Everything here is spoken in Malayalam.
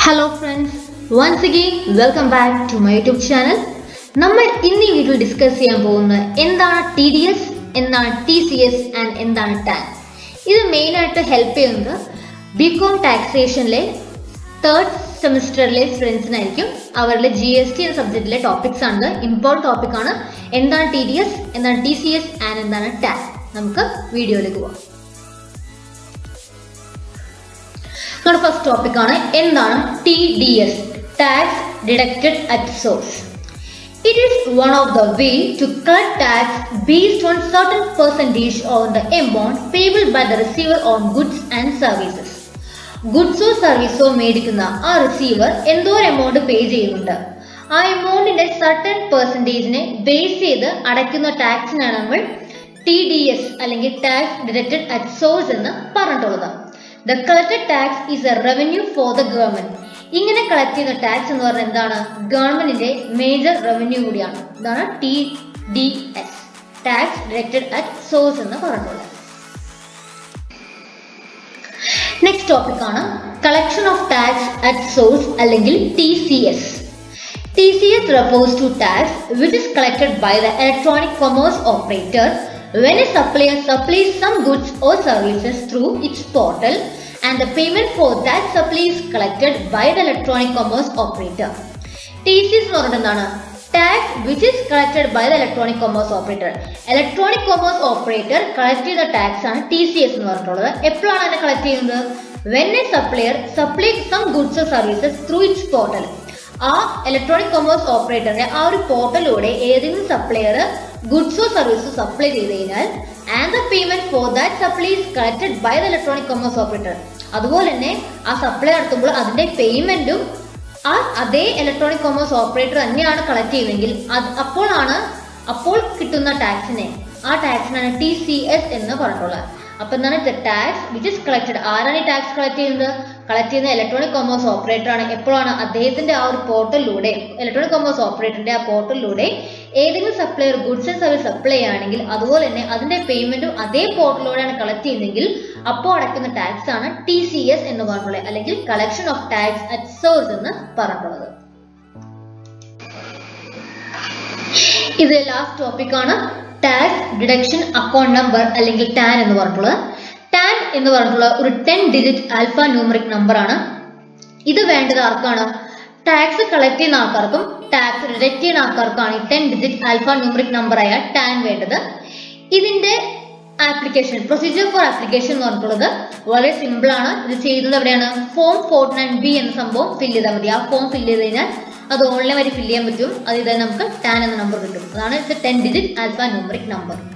Hello friends once again welcome back to my YouTube channel നമ്മൾ ഇന്ന് ഈ വീഡിയോയിൽ ഡിസ്കസ് ചെയ്യാൻ പോകുന്നത് എന്താണ് ടി ഡി എസ് എന്താണ് ടി സി എസ് ആൻഡ് എന്താണ് ടാൻ ഇത് മെയിനായിട്ട് ഹെൽപ്പ് ചെയ്യുന്നത് ബി കോം ടാക്സേഷനിലെ തേർഡ് സെമിസ്റ്ററിലെ സ്റ്റുഡൻസിനായിരിക്കും അവരുടെ ജി എസ് ടി എന്ന സബ്ജക്റ്റിലെ ടോപ്പിക്സ് ആണ് ഇമ്പോർട്ടൻറ്റ് ടോപ്പിക്കാണ് എന്താണ് ടി ഡി എസ് എന്താണ് ടി സി എസ് ആൻഡ് എന്താണ് ടാൻ നമുക്ക് വീഡിയോയിലേക്ക് പോവാം നമ്മുടെ ഫസ്റ്റ് ടോപ്പിക് ആണ് എന്താണ് T D S tax deducted at source it is one of the way to collect tax based on certain percentage on the amount payable by the receiver on goods and services ഗുഡ്സോ സർവീസോ മേടിക്കുന്ന ആ റിസീവർ എന്തോ ഒരു എമൗണ്ട് പേ ചെയ്യുന്നുണ്ട് ആ എമൗണ്ടിന്റെ സർട്ടൻ പെർസെൻറ്റേജിനെ ബേസ് ചെയ്ത് അടയ്ക്കുന്ന ടാക്സിനാണ് നമ്മൾ ടി ഡി എസ് അല്ലെങ്കിൽ ടാക്സ് ഡിഡക്റ്റഡ് അറ്റ് സോഴ്സ് എന്ന് പറഞ്ഞിട്ടുള്ളത് the collected tax is a revenue for the government ഇങ്ങനെ കളക്ട് ചെയ്യുന്ന ടാക്സ് എന്ന് പറഞ്ഞാൽ എന്താണ് ഗവൺമെന്റിന്റെ മേജർ റവന്യൂ കൂടിയാണ് ഇതാണ് T D S tax deducted at source എന്ന് പറഞ്ഞിട്ടുള്ളത് നെക്സ്റ്റ് ടോപ്പിക് ആണ് collection of tax at source അല്ലെങ്കിൽ T C S T C S refers to tax which is collected by the electronic commerce operator when a supplier supplies some goods or services through its portal and the payment for that supply is collected by the electronic commerce operator. TCS എന്ന് പറഞ്ഞിട്ട് എന്താണ് tax which is collected by the electronic commerce operator electronic commerce operator collect ചെയ്ത ടാക്സ് ആണ് ടി സി എസ് എന്ന് പറഞ്ഞിട്ടുള്ളത് എപ്പോഴാണ് അതിനെ കളക്ട് ചെയ്യുന്നത് when a supplier supply some goods or services through its portal ആ ഇലക്ട്രോണിക് കൊമേഴ്സ് ഓപ്പറേറ്ററിന്റെ ആ ഒരു പോർട്ടലിലൂടെ ഏതെങ്കിലും സപ്ലയർ ഗുഡ്സോ സർവീസോ സപ്ലൈ ചെയ്ത് കഴിഞ്ഞാൽ and the payment for that supply is collected by the electronic commerce operator അതുപോലെ തന്നെ ആ സപ്ലൈ നടത്തുമ്പോൾ അതിന്റെ പേയ്മെന്റും ആ അതേ ഇലക്ട്രോണിക് കൊമേഴ്സ് ഓപ്പറേറ്റർ തന്നെയാണ് കളക്ട് ചെയ്യുന്നതെങ്കിൽ അത് അപ്പോഴാണ് അപ്പോൾ കിട്ടുന്ന ടാക്സിനെ ആ ടാക്സിനാണ് ടി സി എസ് എന്ന് പറഞ്ഞിട്ടുള്ളത് അപ്പൊ എന്താണ് ടാക്സ് വിച്ച് ഇസ് കളക്റ്റഡ് ആരാണ് ഈ ടാക്സ് കളക്ട് ചെയ്യുന്നത് കളക്ട് ചെയ്യുന്ന ഇലക്ട്രോണിക് കൊമേഴ്സ് ഓപ്പറേറ്റർ ആണ് എപ്പോഴാണ് അദ്ദേഹത്തിന്റെ ആ ഒരു പോർട്ടലിലൂടെ ഇലക്ട്രോണിക് കൊമേഴ്സ് ഓപ്പറേറ്ററിന്റെ ആ പോർട്ടലിലൂടെ ഏതെങ്കിലും supplier goods and service supply ആണെങ്കിൽ അതുപോലെ തന്നെ അതിന്റെ പേയ്മെന്റും അതേ പോർട്ടലിലൂടെയാണ് കളക്ട് ചെയ്യുന്നതെങ്കിൽ അപ്പോൾ അടയ്ക്കുന്ന ടാക്സ് ആണ് ടി സി എസ് എന്ന് പറഞ്ഞിട്ടുള്ളത് അല്ലെങ്കിൽ collection of tax at source എന്ന് പറഞ്ഞിട്ടുള്ളത് ഇത് ലാസ്റ്റ് ടോപ്പിക് ആണ് ടാക്സ് ഡിഡക്ഷൻ അക്കൗണ്ട് നമ്പർ അല്ലെങ്കിൽ ടാൻ എന്ന് പറഞ്ഞിട്ടുള്ളത് ടാൻ എന്ന് പറഞ്ഞിട്ടുള്ള ഒരു ten digit alphanumeric number ആണ് ഇത് വേണ്ടത് ആർക്കാണ് ടാക്സ് കളക്ട് ചെയ്യുന്ന ആൾക്കാർക്കും ടാക്സ് റിഡക്ട് ചെയ്യുന്ന ആൾക്കാർക്കാണ് ഈ ten digit alphanumeric number ആയ ടാൻ വേണ്ടത് ഇതിന്റെ ആപ്ലിക്കേഷൻ പ്രൊസീജിയർ ഫോർ ആപ്ലിക്കേഷൻ എന്ന് പറഞ്ഞിട്ടുള്ളത് വളരെ സിമ്പിൾ ആണ് ഇത് ചെയ്യുന്നത് എവിടെയാണ് ഫോം ഫോർട്ടി നയൻ ബി എന്ന സംഭവം ഫില്ല് ചെയ്താൽ മതി ആ ഫോം ഫില്ല് ചെയ്ത് കഴിഞ്ഞാൽ അത് ഓൺലൈൻ വഴി ഫില്ല് ചെയ്യാൻ പറ്റും അത് ഇതായി നമുക്ക് ടാൻ എന്ന നമ്പർ കിട്ടും അതാണ് ten digit alphanumeric number